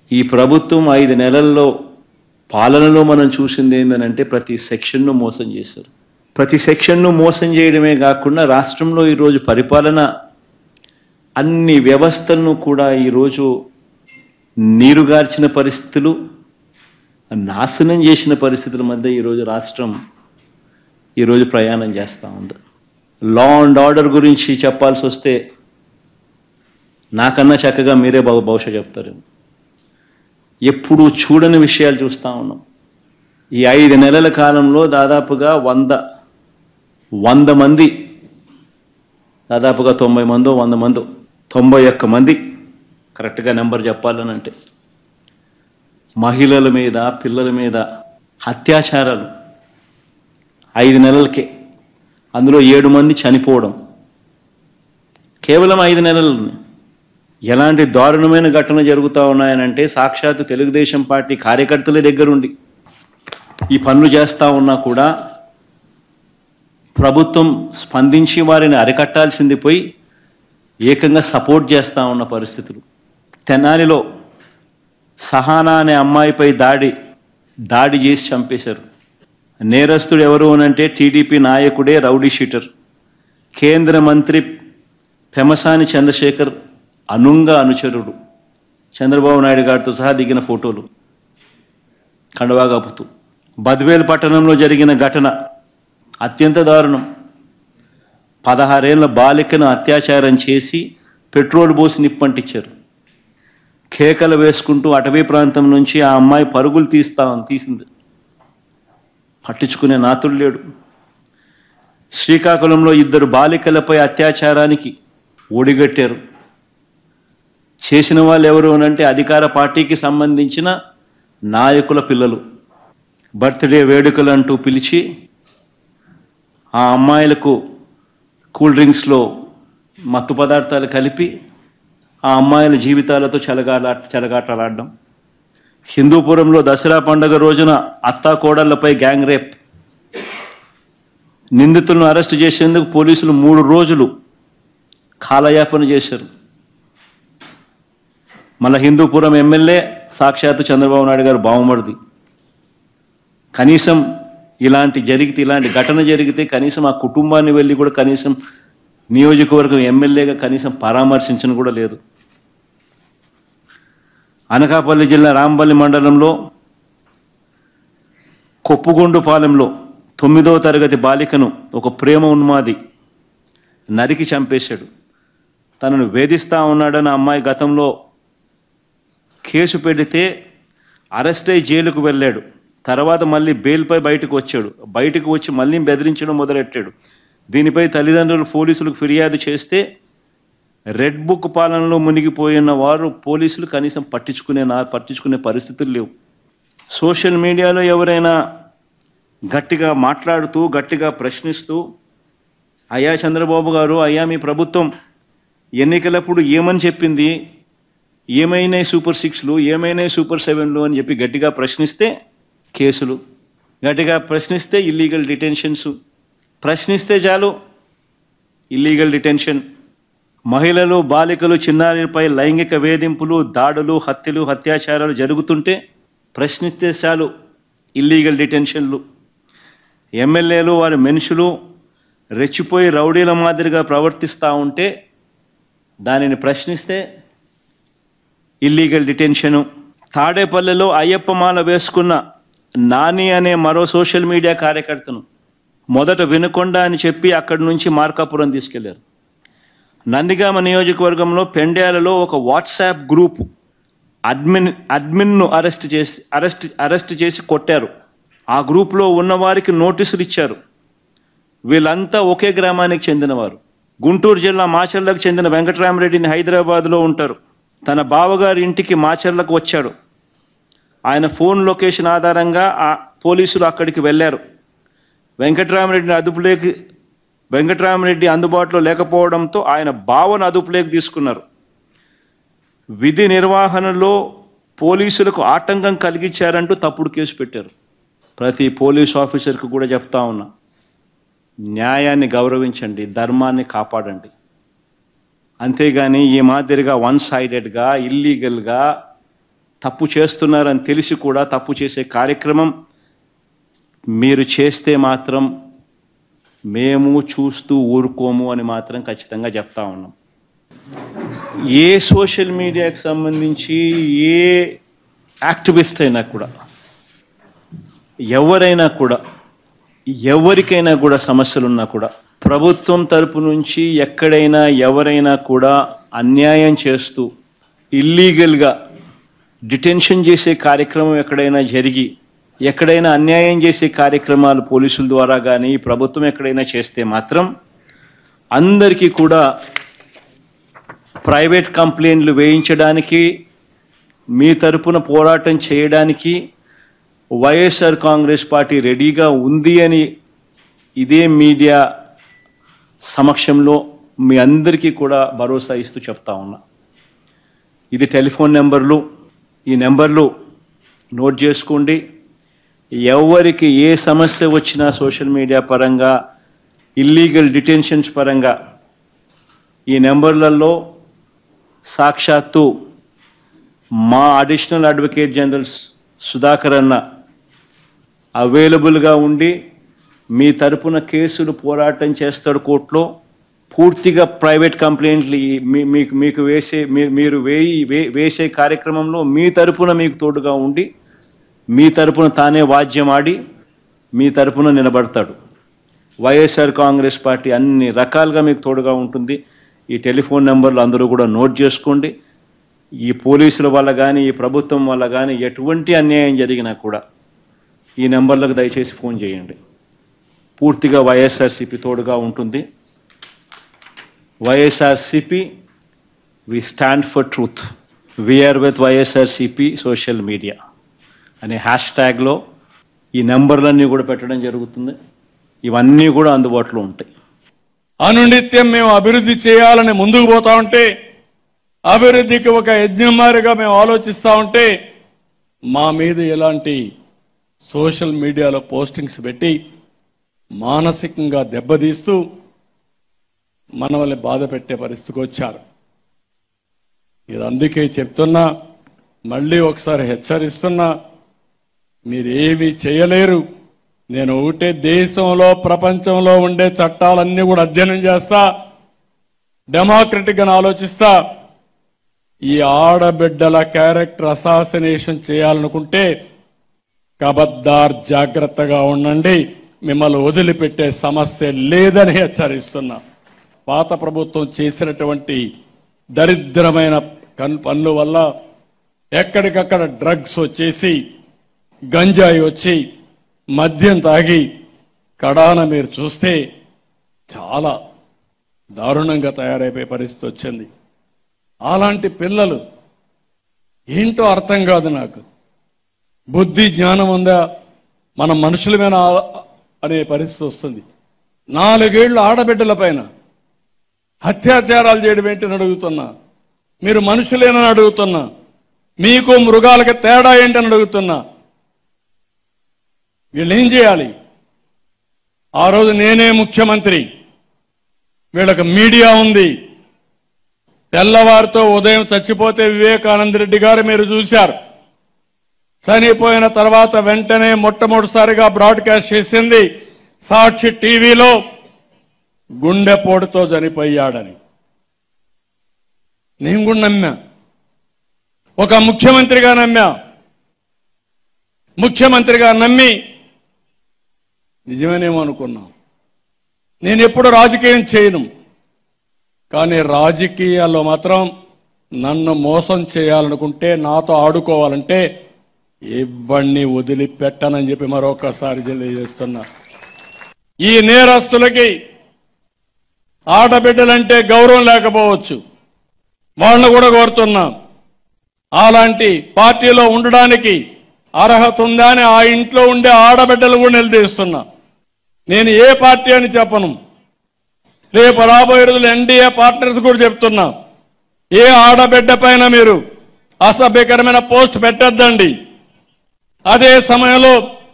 ఈ ప్రభుత్వం ఐదు నెలల్లో పాలనలో మనం చూసింది ఏంటంటే ప్రతి సెక్షన్ను మోసం చేశారు ప్రతి సెక్షన్ను మోసం చేయడమే కాకుండా రాష్ట్రంలో ఈరోజు పరిపాలన అన్ని వ్యవస్థలను కూడా ఈరోజు నీరుగార్చిన పరిస్థితులు నాశనం చేసిన పరిస్థితుల మధ్య ఈరోజు రాష్ట్రం ఈరోజు ప్రయాణం చేస్తూ ఉంది లా అండ్ ఆర్డర్ గురించి చెప్పాల్సి వస్తే నాకన్నా చక్కగా మీరే బహు బహుశా చెప్తారేమో ఎప్పుడు చూడని విషయాలు చూస్తూ ఉన్నాం ఈ ఐదు నెలల కాలంలో దాదాపుగా వంద వంద మంది దాదాపుగా తొంభై మందో వంద మందో తొంభై ఒక్క మంది కరెక్ట్గా నెంబర్ చెప్పాలని అంటే మహిళల మీద పిల్లల మీద అత్యాచారాలు ఐదు నెలలకే అందులో ఏడు మంది చనిపోవడం కేవలం ఐదు నెలలు ఎలాంటి దారుణమైన ఘటన జరుగుతూ ఉన్నాయనంటే సాక్షాత్తు తెలుగుదేశం పార్టీ కార్యకర్తల దగ్గరుండి ఈ పనులు చేస్తూ ఉన్నా కూడా ప్రభుత్వం స్పందించి వారిని అరికట్టాల్సింది పోయి ఏకంగా సపోర్ట్ చేస్తూ ఉన్న పరిస్థితులు తెనాలిలో సహానా అనే అమ్మాయిపై దాడి దాడి చేసి చంపేశారు నేరస్తుడు ఎవరు అనంటే టీడీపీ నాయకుడే రౌడీ షీటర్ కేంద్ర మంత్రి పెమసాని చంద్రశేఖర్ అనుంగ అనుచరుడు చంద్రబాబు నాయుడు గారితో సహా దిగిన ఫోటోలు కండవా కప్పుతూ బద్వేల్ పట్టణంలో జరిగిన ఘటన అత్యంత దారుణం పదహారేళ్ల బాలికను అత్యాచారం చేసి పెట్రోల్ పోసి నిప్పంటించారు కేకలు వేసుకుంటూ అటవీ ప్రాంతం నుంచి ఆ అమ్మాయి పరుగులు తీస్తా తీసింది పట్టించుకునే నాతుడు లేడు శ్రీకాకుళంలో ఇద్దరు బాలికలపై అత్యాచారానికి ఒడిగట్టారు చేసిన వాళ్ళు ఎవరు అనంటే అధికార పార్టీకి సంబంధించిన నాయకుల పిల్లలు బర్త్డే వేడుకలు అంటూ పిలిచి ఆ అమ్మాయిలకు కూల్ డ్రింక్స్లో మత్తు పదార్థాలు కలిపి ఆ అమ్మాయిల జీవితాలతో చెలగాట చెలగాటలాడడం హిందూపురంలో దసరా పండుగ రోజున అత్తా కోడళ్లపై గ్యాంగ్ రేప్ నిందితులను అరెస్టు చేసేందుకు పోలీసులు మూడు రోజులు కాలయాపన చేశారు మళ్ళా హిందూపురం ఎమ్మెల్యే సాక్షాత్తు చంద్రబాబు నాయుడు గారు బావమడిది కనీసం ఇలాంటి జరిగితే ఇలాంటి ఘటన జరిగితే కనీసం ఆ కుటుంబాన్ని వెళ్ళి కూడా కనీసం నియోజకవర్గం ఎమ్మెల్యేగా కనీసం పరామర్శించను కూడా లేదు అనకాపల్లి జిల్లా రాంపల్లి మండలంలో కొప్పుగొండుపాలెంలో తొమ్మిదో తరగతి బాలికను ఒక ప్రేమ ఉన్మాది నరికి చంపేశాడు తనను వేధిస్తా ఉన్నాడని ఆ అమ్మాయి గతంలో కేసు పెడితే అరెస్ట్ అయి జైలుకు వెళ్ళాడు తర్వాత మళ్ళీ బెయిల్పై బయటకు వచ్చాడు బయటకు వచ్చి మళ్ళీ బెదిరించడం మొదలెట్టాడు దీనిపై తల్లిదండ్రులు పోలీసులకు ఫిర్యాదు చేస్తే రెడ్ బుక్ పాలనలో మునిగిపోయిన వారు పోలీసులు కనీసం పట్టించుకునే నా పట్టించుకునే పరిస్థితులు లేవు సోషల్ మీడియాలో ఎవరైనా గట్టిగా మాట్లాడుతూ గట్టిగా ప్రశ్నిస్తూ అయ్యా చంద్రబాబు గారు అయ్యా మీ ప్రభుత్వం ఎన్నికలప్పుడు ఏమని చెప్పింది ఏమైనాయి సూపర్ సిక్స్లు ఏమైనాయి సూపర్ సెవెన్లు అని చెప్పి గట్టిగా ప్రశ్నిస్తే కేసులు గట్టిగా ప్రశ్నిస్తే ఇల్లీగల్ డిటెన్షన్స్ ప్రశ్నిస్తే చాలు ఇల్లీగల్ డిటెన్షన్ మహిళలు బాలికలు చిన్నారిపై లైంగిక వేధింపులు దాడులు హత్యలు అత్యాచారాలు జరుగుతుంటే ప్రశ్నిస్తే చాలు ఇల్లీగల్ డిటెన్షన్లు ఎమ్మెల్యేలు వారి మనుషులు రెచ్చిపోయి రౌడీల మాదిరిగా ప్రవర్తిస్తూ ఉంటే దానిని ప్రశ్నిస్తే ఇల్లీగల్ డిటెన్షను తాడేపల్లెలో అయ్యప్ప మాల వేసుకున్న నాని అనే మరో సోషల్ మీడియా కార్యకర్తను మొదట వినకొండ అని చెప్పి అక్కడి నుంచి మార్కాపురం తీసుకెళ్లారు నందిగామ నియోజకవర్గంలో పెండ్యాలలో ఒక వాట్సాప్ గ్రూప్ అడ్మిన్ అడ్మిన్ను అరెస్ట్ చేసి అరెస్ట్ అరెస్ట్ చేసి కొట్టారు ఆ గ్రూప్లో ఉన్నవారికి నోటీసులు ఇచ్చారు వీళ్ళంతా ఒకే గ్రామానికి చెందినవారు గుంటూరు జిల్లా మాచర్లకు చెందిన వెంకటరామరెడ్డిని హైదరాబాద్లో ఉంటారు తన బావగారి ఇంటికి మాచర్లకు వచ్చాడు ఆయన ఫోన్ లొకేషన్ ఆధారంగా ఆ పోలీసులు అక్కడికి వెళ్ళారు వెంకటరామరెడ్డిని అదుపులోకి వెంకటరామరెడ్డి అందుబాటులో లేకపోవడంతో ఆయన బావను అదుపులోకి తీసుకున్నారు విధి నిర్వహణలో పోలీసులకు ఆటంకం కలిగించారంటూ తప్పుడు కేసు పెట్టారు ప్రతి పోలీస్ ఆఫీసర్కి కూడా చెప్తా ఉన్నా న్యాయాన్ని గౌరవించండి ధర్మాన్ని కాపాడండి అంతేగాని ఈ మాదిరిగా వన్ సైడెడ్గా ఇల్లీగల్గా తప్పు చేస్తున్నారని తెలిసి కూడా తప్పు చేసే కార్యక్రమం మీరు చేస్తే మాత్రం మేము చూస్తూ ఊరుకోము అని మాత్రం ఖచ్చితంగా చెప్తా ఉన్నాం ఏ సోషల్ మీడియాకి సంబంధించి ఏ యాక్టివిస్ట్ అయినా కూడా ఎవరైనా కూడా ఎవరికైనా కూడా సమస్యలు ఉన్నా కూడా ప్రభుత్వం తరపు నుంచి ఎక్కడైనా ఎవరైనా కూడా అన్యాయం చేస్తూ ఇల్లీగల్గా డిటెన్షన్ చేసే కార్యక్రమం ఎక్కడైనా జరిగి ఎక్కడైనా అన్యాయం చేసే కార్యక్రమాలు పోలీసుల ద్వారా కానీ ప్రభుత్వం ఎక్కడైనా చేస్తే మాత్రం అందరికీ కూడా ప్రైవేట్ కంప్లైంట్లు వేయించడానికి మీ తరపున పోరాటం చేయడానికి వైఎస్ఆర్ కాంగ్రెస్ పార్టీ రెడీగా ఉంది అని ఇదే మీడియా సమక్షంలో మీ అందరికీ కూడా భరోసా ఇస్తూ చెప్తా ఉన్నా ఇది టెలిఫోన్ నెంబర్లు ఈ నెంబర్లు నోట్ చేసుకోండి ఎవరికి ఏ సమస్య వచ్చినా సోషల్ మీడియా పరంగా ఇల్లీగల్ డిటెన్షన్స్ పరంగా ఈ నెంబర్లలో సాక్షాత్తు మా అడిషనల్ అడ్వకేట్ జనరల్స్ సుధాకర్ అన్న అవైలబుల్గా ఉండి మీ తరపున కేసులు పోరాటం చేస్తాడు కోర్టులో పూర్తిగా ప్రైవేట్ కంప్లైంట్లు ఈ- మీ- మీకు మీకు వేసే మీ- మీరు వేయి వే- వేసే కార్యక్రమంలో మీ తరపున మీకు తోడుగా ఉండి మీ తరపున తానే వాద్యం ఆడి మీ తరపున నిలబడతాడు వైఎస్ఆర్ కాంగ్రెస్ పార్టీ అన్ని రకాలుగా మీకు తోడుగా ఉంటుంది ఈ టెలిఫోన్ నెంబర్లు అందరూ కూడా నోట్ చేసుకోండి ఈ పోలీసుల వల్ల కానీ ఈ ప్రభుత్వం వల్ల కానీ ఎటువంటి అన్యాయం జరిగినా కూడా ఈ నెంబర్లకు దయచేసి ఫోన్ చేయండి పూర్తిగా వైఎస్ఆర్సిపి తోడుగా ఉంటుంది YSRCP we stand for truth we are with YSRCP social media అనే హ్యాష్ ట్యాగ్లో ఈ నెంబర్లన్నీ కూడా పెట్టడం జరుగుతుంది ఇవన్నీ కూడా అందుబాటులో ఉంటాయి అనునిత్యం మేము అభివృద్ధి చేయాలని ముందుకు పోతా ఉంటే అభివృద్ధికి ఒక యజ్ఞమారిగా మేము ఆలోచిస్తా ఉంటే మా మీద ఎలాంటి సోషల్ మీడియాలో పోస్టింగ్స్ పెట్టి మానసికంగా దెబ్బతీస్తూ మనల్ని బాధ పెట్టే పరిస్థితికి వచ్చారు ఇది అందుకే చెప్తున్నా మళ్ళీ ఒకసారి హెచ్చరిస్తున్నా మీరేమీ చేయలేరు నేను ఒకటే దేశంలో ప్రపంచంలో ఉండే చట్టాలన్నీ కూడా అధ్యయనం చేస్తా డెమోక్రటిక్ గా ఆలోచిస్తా ఈ ఆడబిడ్డల క్యారెక్టర్ అసాసినేషన్ చేయాలనుకుంటే కబద్దార్ జాగ్రత్తగా ఉండండి మిమ్మల్ని వదిలిపెట్టే సమస్య లేదని హెచ్చరిస్తున్నా పాత ప్రభుత్వం చేసినటువంటి దరిద్రమైన కన్ పనుల వల్ల ఎక్కడికక్కడ డ్రగ్స్ వచ్చేసి గంజాయి వచ్చి మద్యం తాగి కడాన మీరు చూస్తే చాలా దారుణంగా తయారైపోయే పరిస్థితి వచ్చింది అలాంటి పిల్లలు ఏంటో అర్థం కాదు నాకు బుద్ధి జ్ఞానం ఉందా మన మనుషులమేనా అనే పరిస్థితి వస్తుంది నాలుగేళ్లు ఆడబిడ్డల పైన అత్యాచారాలు చేయడం ఏంటని అడుగుతున్నా మీరు మనుషులేనని అడుగుతున్నా మీకు మృగాలకి తేడా ఏంటని అడుగుతున్నా వీళ్ళు ఏం చేయాలి ఆ రోజు నేనే ముఖ్యమంత్రి వీళ్ళకి మీడియా ఉంది తెల్లవారితో ఉదయం చచ్చిపోతే వివేకానంద రెడ్డి గారు మీరు చూశారు చనిపోయిన తర్వాత వెంటనే మొట్టమొదటిసారిగా బ్రాడ్కాస్ట్ చేసింది సాక్షి టీవీలో గుండెపోటుతో చనిపోయాడని నేను కూడా నమ్మా ఒక ముఖ్యమంత్రిగా నమ్మా ముఖ్యమంత్రిగా నమ్మి నిజమేనేమో అనుకున్నాం నేను ఎప్పుడు రాజకీయం చేయను కానీ రాజకీయాల్లో మాత్రం నన్ను మోసం చేయాలనుకుంటే నాతో ఆడుకోవాలంటే ఇవ్వన్ని వదిలిపెట్టనని చెప్పి మరొకసారి తెలియజేస్తున్నా ఈ నేరస్తులకి ఆడబిడ్డలంటే గౌరవం లేకపోవచ్చు వాళ్ళని కూడా కోరుతున్నాం అలాంటి పార్టీలో ఉండడానికి అర్హత ఉందా అని ఆ ఇంట్లో ఉండే ఆడబిడ్డలు కూడా నిలదీస్తున్నా నేను ఏ పార్టీ అని చెప్పను రేపు రాబోయే రోజులు ఎన్డీఏ పార్ట్నర్స్ కూడా చెప్తున్నా ఏ ఆడబిడ్డ పైన మీరు అసభ్యకరమైన పోస్ట్ పెట్టద్దండి అదే సమయంలో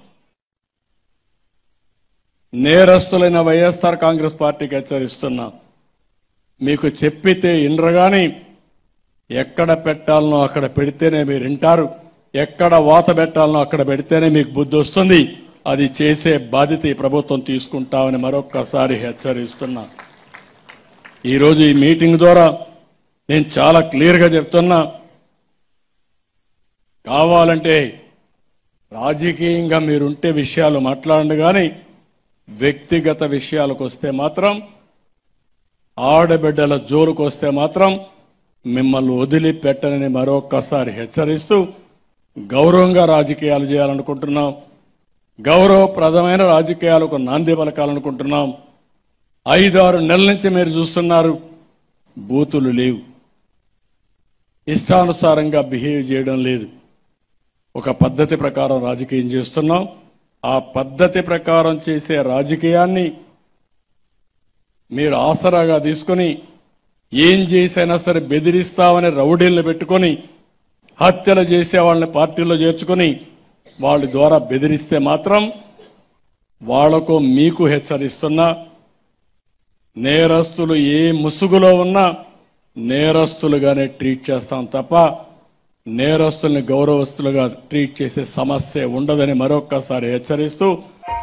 నేరస్తులైన వైఎస్ఆర్ కాంగ్రెస్ పార్టీకి హెచ్చరిస్తున్నా మీకు చెప్పితే ఇండ్రగాని ఎక్కడ పెట్టాలనో అక్కడ పెడితేనే మీరు వింటారు ఎక్కడ వాత పెట్టాలనో అక్కడ పెడితేనే మీకు బుద్ధి వస్తుంది అది చేసే బాధ్యత ఈ ప్రభుత్వం తీసుకుంటామని మరొక్కసారి హెచ్చరిస్తున్నా ఈరోజు ఈ మీటింగ్ ద్వారా నేను చాలా క్లియర్గా చెప్తున్నా కావాలంటే రాజకీయంగా మీరుంటే విషయాలు మాట్లాడండి కానీ వ్యక్తిగత విషయాలకు వస్తే మాత్రం ఆడబిడ్డల జోలుకు వస్తే మాత్రం మిమ్మల్ని వదిలిపెట్టనని మరొక్కసారి హెచ్చరిస్తూ గౌరవంగా రాజకీయాలు చేయాలనుకుంటున్నాం గౌరవప్రదమైన రాజకీయాలకు నాంది పలకాలనుకుంటున్నాం ఐదారు నెలల నుంచి మీరు చూస్తున్నారు బూతులు లేవు ఇష్టానుసారంగా బిహేవ్ చేయడం లేదు ఒక పద్ధతి ప్రకారం రాజకీయం చేస్తున్నాం ఆ పద్ధతి ప్రకారం చేసే రాజకీయాన్ని మీరు ఆసరాగా తీసుకొని ఏం చేసైనా సరే బెదిరిస్తామని రౌడీలను పెట్టుకొని హత్యలు చేసే వాళ్ళని పార్టీలో చేర్చుకొని వాళ్ళ ద్వారా బెదిరిస్తే మాత్రం వాళ్లకు మీకు హెచ్చరిస్తున్నా నేరస్తులు ఏ ముసుగులో ఉన్నా నేరస్తులుగానే ట్రీట్ చేస్తాం తప్ప నేరస్తుల్ని గౌరవస్తులుగా ట్రీట్ చేసే సమస్య ఉండదని మరొక్కసారి హెచ్చరిస్తూ